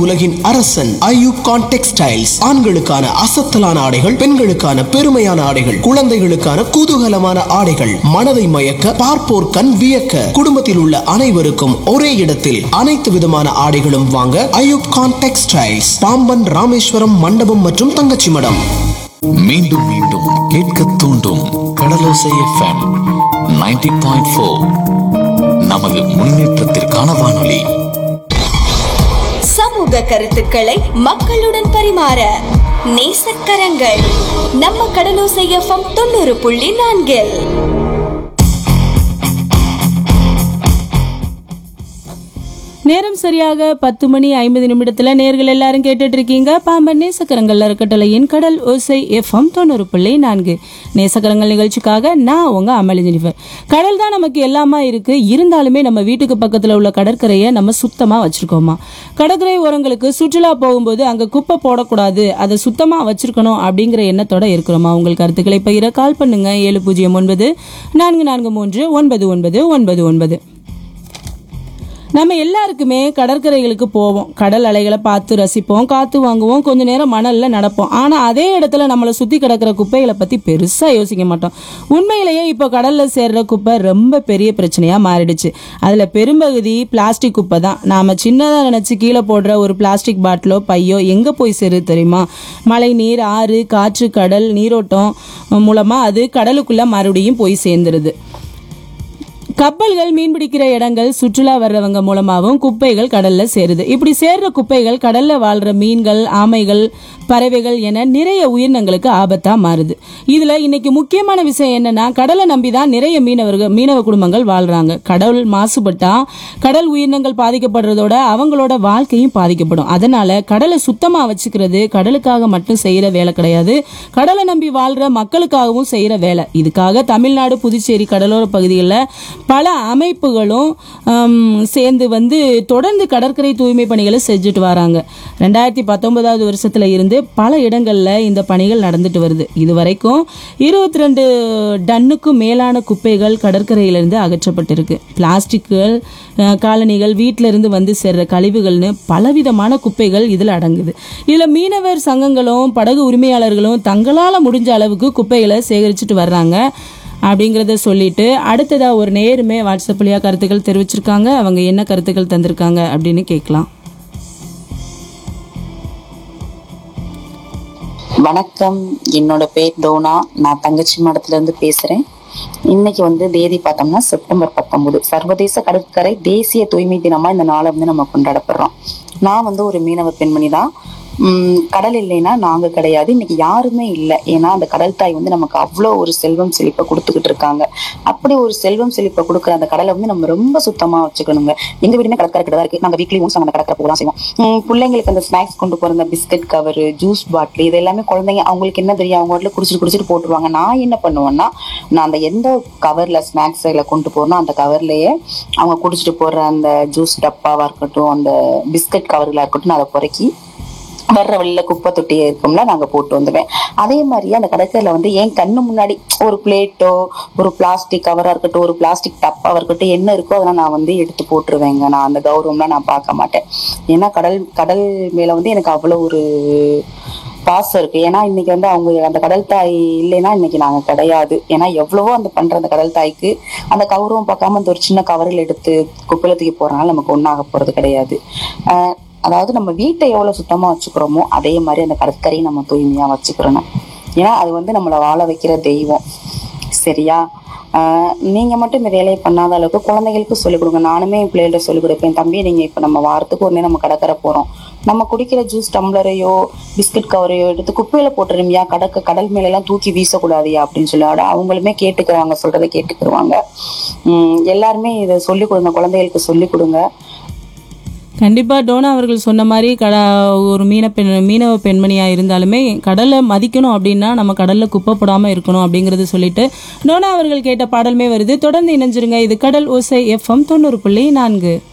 உலகின் அரசன் ஐயூப் கான் டெக்ஸ்டைல்ஸ் ஆண்களுக்கான அசத்தலான ஆடைகள் பெண்களுக்கான பெருமையான ஆடைகள் குழந்தைகளுக்கான குதூகலமான ஆடைகள் மனதை மயக்க பார்ப்போர் கண் வியக்க குடும்பத்தில் உள்ள அனைவருக்கும் ஒரே இடத்தில் அனைத்து விதமான ஆடைகளும் வாங்க ஐயூப் கான் டெக்ஸ்டைல்ஸ் பாம்பன் ராமேஸ்வரம் மண்டபம் மற்றும் தங்கச்சி மடம் மீண்டும் மீண்டும் கேட்க தூண்டும் கடலோசை எஃப்எம் 90.4 பாயிண்ட் ஃபோர் நமது முன்னேற்றத்திற்கான வானொலி சமூக கருத்துக்களை மக்களுடன் பரிமாற நேசக்கரங்கள் நம்ம கடலோசை எஃப்எம் தொண்ணூறு புள்ளி நான்கில் நேரம் சரியாக பத்து மணி ஐம்பது நிமிடத்துல நேர்கள் எல்லாரும் கேட்டுட்டு இருக்கீங்க பாம்பன் நேசக்கரங்கள் அறக்கட்டளையின் கடல் ஓசை எஃப்எம் தொண்ணூறு புள்ளி நான்கு நேசக்கரங்கள் நிகழ்ச்சிக்காக நான் உங்க அமளி ஜெனிஃபர் கடல் தான் நமக்கு எல்லாமா இருக்கு இருந்தாலுமே நம்ம வீட்டுக்கு பக்கத்துல உள்ள கடற்கரையை நம்ம சுத்தமா வச்சிருக்கோமா கடற்கரை ஓரங்களுக்கு சுற்றுலா போகும்போது அங்க குப்பை போடக்கூடாது அதை சுத்தமா வச்சிருக்கணும் அப்படிங்கிற எண்ணத்தோட இருக்கிறோமா உங்கள் கருத்துக்களை பகிர கால் பண்ணுங்க ஏழு பூஜ்ஜியம் ஒன்பது நான்கு நான்கு மூன்று ஒன்பது ஒன்பது ஒன்பது ஒன்பது நம்ம எல்லாருக்குமே கடற்கரைகளுக்கு போவோம் கடல் அலைகளை பார்த்து ரசிப்போம் காத்து வாங்குவோம் கொஞ்ச நேரம் மணல்ல நடப்போம் ஆனா அதே இடத்துல நம்மளை சுத்தி கிடக்கிற குப்பைகளை பத்தி பெருசா யோசிக்க மாட்டோம் உண்மையிலேயே இப்போ கடல்ல சேர்ற குப்பை ரொம்ப பெரிய பிரச்சனையா மாறிடுச்சு அதுல பெரும்பகுதி பிளாஸ்டிக் குப்பை தான் நாம சின்னதா நினைச்சு கீழே போடுற ஒரு பிளாஸ்டிக் பாட்டிலோ பையோ எங்க போய் சேருது தெரியுமா மழை நீர் ஆறு காற்று கடல் நீரோட்டம் மூலமா அது கடலுக்குள்ள மறுபடியும் போய் சேர்ந்துருது கப்பல்கள் மீன் பிடிக்கிற இடங்கள் சுற்றுலா வர்றவங்க மூலமாகவும் குப்பைகள் கடல்ல சேருது இப்படி சேர்ற குப்பைகள் கடல்ல வாழ்ற மீன்கள் ஆமைகள் பறவைகள் என நிறைய உயிரினங்களுக்கு ஆபத்தா மாறுது இதுல இன்னைக்கு முக்கியமான விஷயம் என்னன்னா கடலை நம்பிதான் நிறைய மீனவர்கள் மீனவ குடும்பங்கள் வாழ்றாங்க கடல் மாசுபட்டா கடல் உயிரினங்கள் பாதிக்கப்படுறதோட அவங்களோட வாழ்க்கையும் பாதிக்கப்படும் அதனால கடலை சுத்தமா வச்சுக்கிறது கடலுக்காக மட்டும் செய்யற வேலை கிடையாது கடலை நம்பி வாழ்ற மக்களுக்காகவும் செய்யற வேலை இதுக்காக தமிழ்நாடு புதுச்சேரி கடலோர பகுதிகளில் பல அமைப்புகளும் ஆம், சேர்ந்து வந்து தொடர்ந்து கடற்கரை தூய்மை பணிகளை செஞ்சுட்டு வராங்க ரெண்டாயிரத்தி பத்தொன்பதாவது வருஷத்துல இருந்து பல இடங்கள்ல இந்த பணிகள் நடந்துட்டு வருது இது வரைக்கும் இருபத்தி ரெண்டு டன்னுக்கும் மேலான குப்பைகள் கடற்கரையிலிருந்து அகற்றப்பட்டிருக்கு பிளாஸ்டிக்குகள் அஹ், காலணிகள் வீட்டில இருந்து வந்து சேர்ற கழிவுகள்னு பலவிதமான குப்பைகள் இதுல அடங்குது இதுல மீனவர் சங்கங்களும் படகு உரிமையாளர்களும் தங்களால முடிஞ்ச அளவுக்கு குப்பைகளை சேகரிச்சுட்டு வர்றாங்க அப்படிங்கிறத சொல்லிட்டு அடுத்ததா ஒரு நேருமே வாட்ஸ்அப்லயா கருத்துக்கள் தெரிவிச்சிருக்காங்க அவங்க என்ன கருத்துக்கள் தந்திருக்காங்க அப்படின்னு கேட்கலாம் வணக்கம் என்னோட பேர் டோனா நான் தங்கச்சி மடத்துல இருந்து பேசுறேன் இன்னைக்கு வந்து தேதி பார்த்தோம்னா செப்டம்பர் பத்தொன்பது சர்வதேச கடற்கரை தேசிய தூய்மை தினமா இந்த நாளை வந்து நம்ம கொண்டாடப்படுறோம் நான் வந்து ஒரு மீனவ பெண்மணி தான் உம் கடல் இல்லைன்னா நாங்க கிடையாது இன்னைக்கு யாருமே இல்லை ஏன்னா அந்த கடல் தாய் வந்து நமக்கு அவ்வளோ ஒரு செல்வம் செழிப்பை கொடுத்துக்கிட்டு இருக்காங்க அப்படி ஒரு செல்வம் செழிப்பை கொடுக்குற அந்த கடலை வந்து நம்ம ரொம்ப சுத்தமா வச்சுக்கணுங்க எங்க வீடுமே கடற்கரை கிட்ட தான் இருக்கு நாங்க வீக்லி ஒன்ஸ் அந்த கடற்கரை போகலாம் செய்வோம் உம் பிள்ளைங்களுக்கு அந்த ஸ்நாக்ஸ் கொண்டு போற அந்த பிஸ்கட் கவர் ஜூஸ் பாட்டில் இது எல்லாமே குழந்தைங்க அவங்களுக்கு என்ன தெரியும் அவங்க வீட்டில் குடிச்சிட்டு குடிச்சிட்டு போட்டுருவாங்க நான் என்ன பண்ணுவேன்னா நான் அந்த எந்த கவர்ல ஸ்நாக்ஸ் இதில் கொண்டு போறேனோ அந்த கவர்லயே அவங்க குடிச்சிட்டு போடுற அந்த ஜூஸ் டப்பாவா இருக்கட்டும் அந்த பிஸ்கட் கவர்களா இருக்கட்டும் நான் அதை பொறுக்கி வர்ற வழியில குப்பை தொட்டி இருக்கும்ல நாங்க போட்டு வந்துடுவேன் அதே மாதிரியே அந்த கடற்கரையில வந்து என் கண்ணு முன்னாடி ஒரு பிளேட்டோ ஒரு பிளாஸ்டிக் கவரா இருக்கட்டும் ஒரு பிளாஸ்டிக் டப்பாவா இருக்கட்டும் என்ன இருக்கோ அதெல்லாம் நான் வந்து எடுத்து போட்டுருவேங்க நான் அந்த கௌரவம்லாம் நான் பார்க்க மாட்டேன் ஏன்னா கடல் கடல் மேல வந்து எனக்கு அவ்வளவு ஒரு பாசம் இருக்கு ஏன்னா இன்னைக்கு வந்து அவங்க அந்த கடல் தாய் இல்லைன்னா இன்னைக்கு நாங்க கிடையாது ஏன்னா எவ்வளவோ அந்த பண்ற அந்த கடல் தாய்க்கு அந்த கௌரவம் பார்க்காம அந்த ஒரு சின்ன கவரில் எடுத்து குப்பையில தூக்கி போறனால நமக்கு ஒன்றாக போறது கிடையாது ஆஹ் அதாவது நம்ம வீட்டை எவ்வளவு சுத்தமா வச்சுக்கிறோமோ அதே மாதிரி அந்த கடற்கரையும் நம்ம தூய்மையா வச்சுக்கிறோம் ஏன்னா அது வந்து நம்மளை வாழ வைக்கிற தெய்வம் சரியா ஆஹ் நீங்க மட்டும் இந்த வேலையை பண்ணாத அளவுக்கு குழந்தைகளுக்கு சொல்லிக் கொடுங்க நானுமே என் பிள்ளைகள்ட்ட சொல்லிக் கொடுப்பேன் தம்பி நீங்க இப்ப நம்ம வாரத்துக்கு ஒரு நேரம் நம்ம கடற்கரை போறோம் நம்ம குடிக்கிற ஜூஸ் டம்ளரையோ பிஸ்கட் கவரையோ எடுத்து குப்பையில போட்டுருமியா கடக்க கடல் மேல எல்லாம் தூக்கி வீசக்கூடாதியா அப்படின்னு சொல்லி அட அவங்களுமே கேட்டுக்கிறாங்க சொல்றதை கேட்டுக்கிருவாங்க உம் எல்லாருமே இதை சொல்லிக் கொடுங்க குழந்தைகளுக்கு சொல்லிக் கொடுங்க கண்டிப்பா டோனா அவர்கள் சொன்ன மாதிரி கட ஒரு மீன பெண் மீனவ பெண்மணியா இருந்தாலுமே கடலை மதிக்கணும் அப்படின்னா நம்ம கடல்ல குப்பை போடாம இருக்கணும் அப்படிங்கறது சொல்லிட்டு டோனா அவர்கள் கேட்ட பாடலுமே வருது தொடர்ந்து இணைஞ்சிருங்க இது கடல் ஓசை எஃப்எம் தொண்ணூறு புள்ளி நான்கு